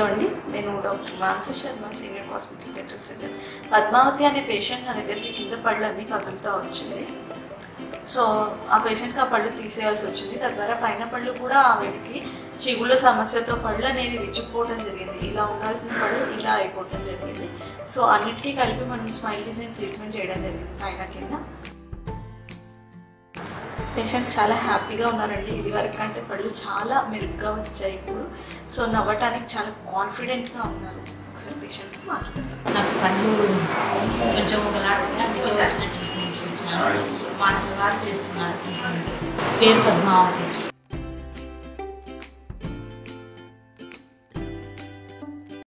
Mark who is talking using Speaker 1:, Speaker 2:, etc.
Speaker 1: hello అండి నేను doctor Manasa Sharma senior hospital dental surgeon Padmavathi అనే పేషెంట్ నా దగ్గరికి కింద పళ్ళు అన్నీ కదులుతూ వచ్చింది సో ఆ పేషెంట్కి ఆ పళ్ళు తీసేయాల్సి వచ్చింది తద్వారా పైన పళ్ళు కూడా ఆవిడకి చిగుళ్ళ సమస్యతో పళ్ళు అనేవి విచ్చుకుపోవడం జరిగింది ఇలా ఉండాల్సిన పళ్ళు ఇలా అయిపోవడం జరిగింది సో అన్నిటికీ కలిపి మనం స్మైల్ డిజైన్ ట్రీట్మెంట్ చేయడం జరిగింది పైన కింద పేషెంట్ చాలా హ్యాపీగా ఉన్నారండి ఇది వరకు కంటే పళ్ళు చాలా మెరుగ్గా వచ్చాయి ఇప్పుడు సో నవ్వటానికి చాలా కాన్ఫిడెంట్గా ఉన్నారు ఒకసారి పేషెంట్ మాట్లాడతాం
Speaker 2: నాకు పళ్ళు కొంచెం ఒకలాంటిగా సిగ్గు వచ్చినట్టు అనిపించినాను మానస గారు చేస్తున్నారు పేరు పద్మావతి